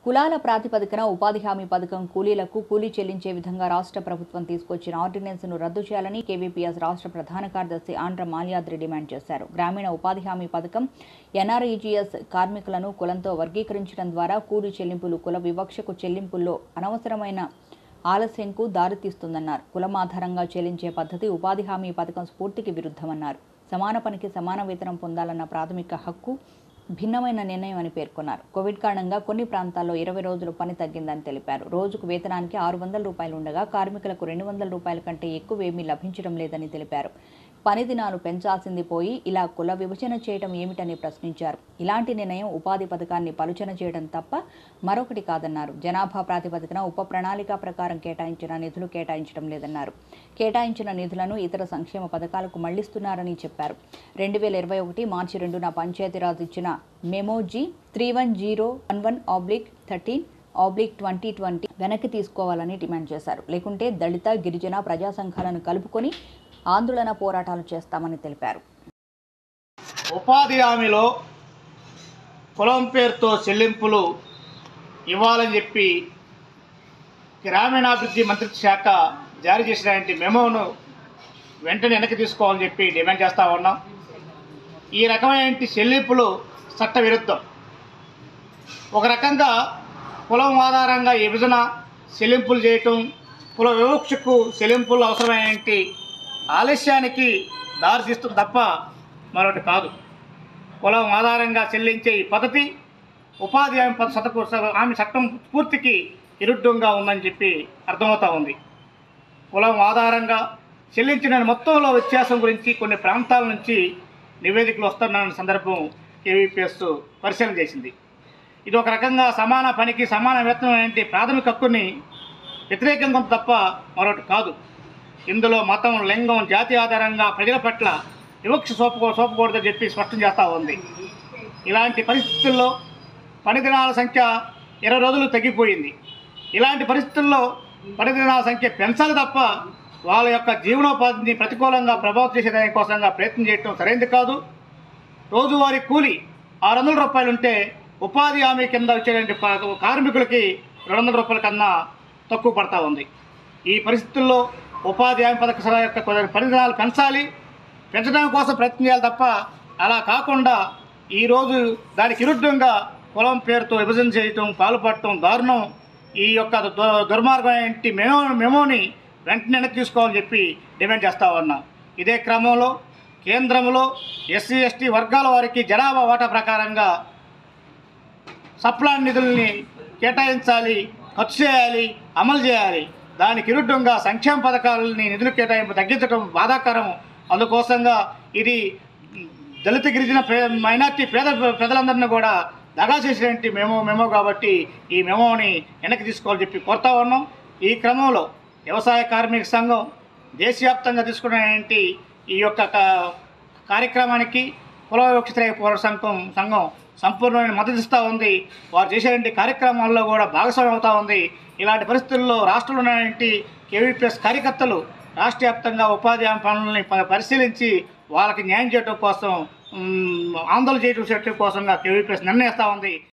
కులాల ప్రాతిపదికన ఉపాధి హామీ పథకం కూలీలకు కూలీ చెల్లించే విధంగా రాష్ట్ర ప్రభుత్వం తీసుకొచ్చిన ఆర్డినెన్స్ను రద్దు చేయాలని కేవీపీఎస్ రాష్ట్ర ప్రధాన కార్యదర్శి ఆంధ్ర మాల్యాద్రి డిమాండ్ చేశారు గ్రామీణ ఉపాధి హామీ పథకం ఎన్ఆర్ఈజీఎస్ కార్మికులను కులంతో వర్గీకరించడం ద్వారా కూలీ చెల్లింపులు కుల వివక్షకు చెల్లింపుల్లో అనవసరమైన ఆలస్యంకు దారితీస్తుందన్నారు కులం ఆధారంగా చెల్లించే పద్ధతి ఉపాధి హామీ పథకం స్ఫూర్తికి విరుద్ధమన్నారు సమాన పనికి సమాన వేతనం పొందాలన్న ప్రాథమిక హక్కు భిన్నమైన నిర్ణయం అని పేర్కొన్నారు కోవిడ్ కారణంగా కొన్ని ప్రాంతాల్లో ఇరవై రోజులు పని తగ్గిందని తెలిపారు రోజుకు వేతనానికి ఆరు వందల రూపాయలు ఉండగా కార్మికులకు రెండు వందల రూపాయల కంటే ఎక్కువ ఏమీ లభించడం లేదని తెలిపారు పని దినాలు పెంచాల్సింది పోయి ఇలా కుల విభజన చేయడం ఏమిటని ప్రశ్నించారు ఇలాంటి నిర్ణయం ఉపాధి పథకాన్ని పలుచన చేయడం తప్ప మరొకటి కాదన్నారు జనాభా ప్రాతిపదికన ఉప ప్రణాళిక ప్రకారం కేటాయించిన నిధులు కేటాయించడం లేదన్నారు కేటాయించిన నిధులను ఇతర సంక్షేమ పథకాలకు మళ్లిస్తున్నారని చెప్పారు రెండు వేల ఇరవై ఒకటి మార్చి రెండున పంచాయతీరాజ్ ఇచ్చిన memo G three one zero one one oblique thirteen oblique twenty twenty వెనక్కి తీసుకోవాలని డిమాండ్ చేశారు లేకుంటే దళిత గిరిజన ప్రజా సంఘాలను కలుపుకొని ఆందోళన పోరాటాలు చేస్తామని తెలిపారు ఉపాధి హామీలో కులం పేరుతో చెల్లింపులు ఇవ్వాలని చెప్పి గ్రామీణాభివృద్ధి మంత్రిత్వ శాఖ జారీ చేసినటువంటి మెమోను వెంటనే వెనక్కి తీసుకోవాలని చెప్పి డిమాండ్ చేస్తూ ఉన్నాం ఈ రకమైన చెల్లింపులు చట్ట విరుద్ధం ఒక రకంగా కులం ఆధారంగా విభజన చెల్లింపులు చేయటం కుల వివక్షకు చెల్లింపులు అవసరమైనటువంటి ఆలస్యానికి దారితీస్తుంది తప్ప మరొకటి కాదు కులం ఆధారంగా చెల్లించే ఈ పద్ధతి ఉపాధి హామీ పద్ధ చట్టకు హామీ చట్టం పూర్తికి విరుద్ధంగా ఉందని చెప్పి అర్థమవుతా ఉంది కులం ఆధారంగా చెల్లించిన మొత్తంలో వ్యత్యాసం గురించి కొన్ని ప్రాంతాల నుంచి నివేదికలు వస్తున్న సందర్భం కేవీపీఎస్ పరిశీలన చేసింది ఇది ఒక రకంగా సమాన పనికి సమాన వేతనం ఏంటి ప్రాథమిక హక్కుని వ్యతిరేకంగా ఉంది తప్ప మరొకటి కాదు ఇందులో మతం లింగం జాతి ఆధారంగా ప్రజల పట్ల వివక్ష సోపకూ సోపకూడదని చెప్పి స్పష్టం చేస్తూ ఉంది ఇలాంటి పరిస్థితుల్లో పని దినాల సంఖ్య ఇరవై రోజులు తగ్గిపోయింది ఇలాంటి పరిస్థితుల్లో పని దినాల సంఖ్య పెంచాలి తప్ప వాళ్ళ యొక్క జీవనోపాధిని ప్రతికూలంగా ప్రభావితం చేసే దానికోసంగా ప్రయత్నం చేయటం సరైనది కాదు రోజువారీ కూలి ఆరు వందల రూపాయలు ఉంటే ఉపాధి హామీ కింద వచ్చేటువంటి ప- కార్మికులకి రెండు వందల రూపాయల కన్నా తక్కువ పడతా ఉంది ఈ పరిస్థితుల్లో ఉపాధి హామీ పథక సభ యొక్క కొన్ని పరిధినాలు పెంచాలి పెంచడం కోసం ప్రయత్నం చేయాలి తప్ప అలా కాకుండా ఈరోజు దానికి విరుద్ధంగా కులం పేరుతో విభజన చేయటం పాల్పడటం దారుణం ఈ యొక్క దు- దుర్మార్గమైన మెమో మెమోని వెంటనే వెనక్కి తీసుకోవాలని చెప్పి డిమాండ్ చేస్తా ఉన్నాం ఇదే క్రమంలో కేంద్రంలో ఎస్సీ ఎస్టీ వర్గాల వారికి జనాభా వాటా ప్రకారంగా సప్లాన్ నిధుల్ని కేటాయించాలి ఖర్చు చేయాలి అమలు చేయాలి దానికి విరుద్ధంగా సంక్షేమ పథకాలని నిధులు కేటాయింపు తగ్గించడం బాధాకరం అందుకోసంగా ఇది దళిత గిరిజన పే మైనార్టీ పేద ప్రజలందరినీ కూడా దగా చేసినటువంటి మెమో మెమో కాబట్టి ఈ మెమోని వెనక్కి తీసుకోవాలని చెప్పి కోరుతా ఉన్నాం ఈ క్రమంలో వ్యవసాయ కార్మిక సంఘం దేశవ్యాప్తంగా తీసుకున్నటువంటి ఈ యొక్క కా- కార్యక్రమానికి కుల వివక్ష పోరాట సంఘం సంఘం సంపూర్ణమైన మద్దతు ఇస్తూ ఉంది వారు చేసేటువంటి కార్యక్రమాల్లో కూడా భాగస్వామ్యం అవుతూ ఉంది ఇలాంటి పరిస్థితుల్లో రాష్ట్రంలో ఉన్నటువంటి కేవీపీఎస్ కార్యకర్తలు రాష్ట్ర వ్యాప్తంగా ఉపాధి హామీ పనులని ప- పరిశీలించి వాళ్ళకి న్యాయం చేయడం కోసం ఉమ్, ఆందోళన చేయడం చేయడం కోసంగా కేవీపీఎస్ నిర్ణయిస్తూ ఉంది